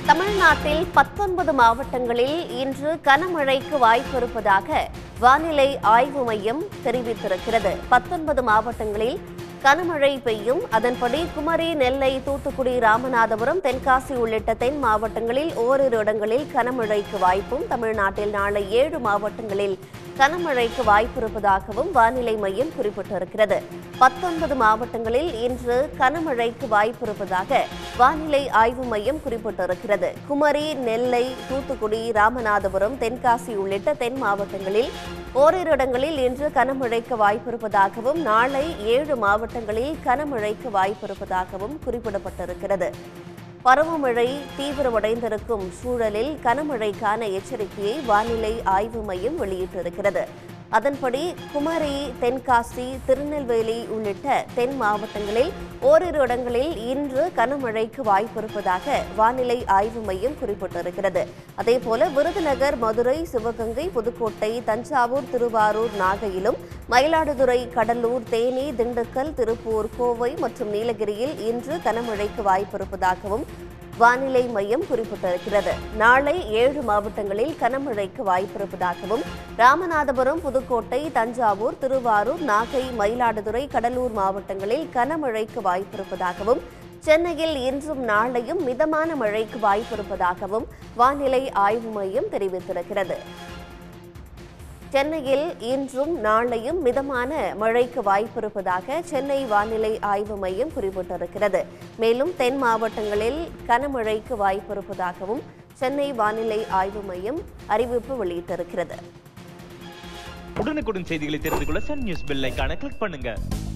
தமிழ்நாட்டில் பத்தொன்பது மாவட்டங்களில் இன்று கனமழைக்கு வாய்ப்பு இருப்பதாக வானிலை ஆய்வு மையம் தெரிவித்திருக்கிறது பத்தொன்பது மாவட்டங்களில் கனமழை பெய்யும் அதன்படி குமரி நெல்லை தூத்துக்குடி ராமநாதபுரம் தென்காசி உள்ளிட்ட தென் மாவட்டங்களில் ஓரிரு இடங்களில் கனமழைக்கு வாய்ப்பும் தமிழ்நாட்டில் நாளை ஏழு மாவட்டங்களில் கனமழைக்கு வாய்ப்பு இருப்பதாகவும் வானிலை மையம் குறிப்பிட்டிருக்கிறது பத்தொன்பது மாவட்டங்களில் இன்று கனமழைக்கு வாய்ப்பு இருப்பதாக வானிலை ஆய்வு மையம் குறிப்பிட்டிருக்கிறது குமரி நெல்லை தூத்துக்குடி ராமநாதபுரம் தென்காசி உள்ளிட்ட தென் மாவட்டங்களில் ஓரிரு இடங்களில் இன்று கனமழைக்கு வாய்ப்பு இருப்பதாகவும் நாளை ஏழு மாவட்டங்களில் கனமழைக்கு வாய்ப்பு இருப்பதாகவும் குறிப்பிடப்பட்டிருக்கிறது பருவமழை தீவிரமடைந்திருக்கும் சூழலில் கனமழைக்கான எச்சரிக்கையை வானிலை ஆய்வு மையம் வெளியிட்டிருக்கிறது அதன்படி குமரி தென்காசி திருநெல்வேலி உள்ளிட்ட தென் மாவட்டங்களில் ஓரிரு இடங்களில் இன்று கனமழைக்கு வாய்ப்பு இருப்பதாக வானிலை ஆய்வு மையம் குறிப்பிட்டிருக்கிறது அதேபோல விருதுநகர் மதுரை சிவகங்கை புதுக்கோட்டை தஞ்சாவூர் திருவாரூர் நாகையிலும் மயிலாடுதுறை கடலூர் தேனி திண்டுக்கல் திருப்பூர் கோவை மற்றும் நீலகிரியில் இன்று கனமழைக்கு வாய்ப்பு இருப்பதாகவும் வானிலை மையம் குறிப்பிட்டிருக்கிறது நாளை ஏழு மாவட்டங்களில் கனமழைக்கு வாய்ப்பிருப்பதாகவும் ராமநாதபுரம் புதுக்கோட்டை தஞ்சாவூர் திருவாரூர் நாகை மயிலாடுதுறை கடலூர் மாவட்டங்களில் கனமழைக்கு வாய்ப்பிருப்பதாகவும் சென்னையில் இன்றும் நாளையும் மிதமான மழைக்கு வாய்ப்பிருப்பதாகவும் வானிலை ஆய்வு மையம் தெரிவித்திருக்கிறது சென்னையில் இன்றும் நாளையும் மிதமான மழைக்கு வாய்ப்பிருப்பதாக சென்னை வானிலை ஆய்வு மையம் குறிப்பிட்டிருக்கிறது மேலும் தென் மாவட்டங்களில் கனமழைக்கு வாய்ப்பிருப்பதாகவும் சென்னை வானிலை ஆய்வு மையம் அறிவிப்பு வெளியிட்டிருக்கிறது உடனுக்குடன் செய்திகளை தெரிந்து கொள்ள சன் நியூஸ் பெல் ஐகானை கிளிக் பண்ணுங்க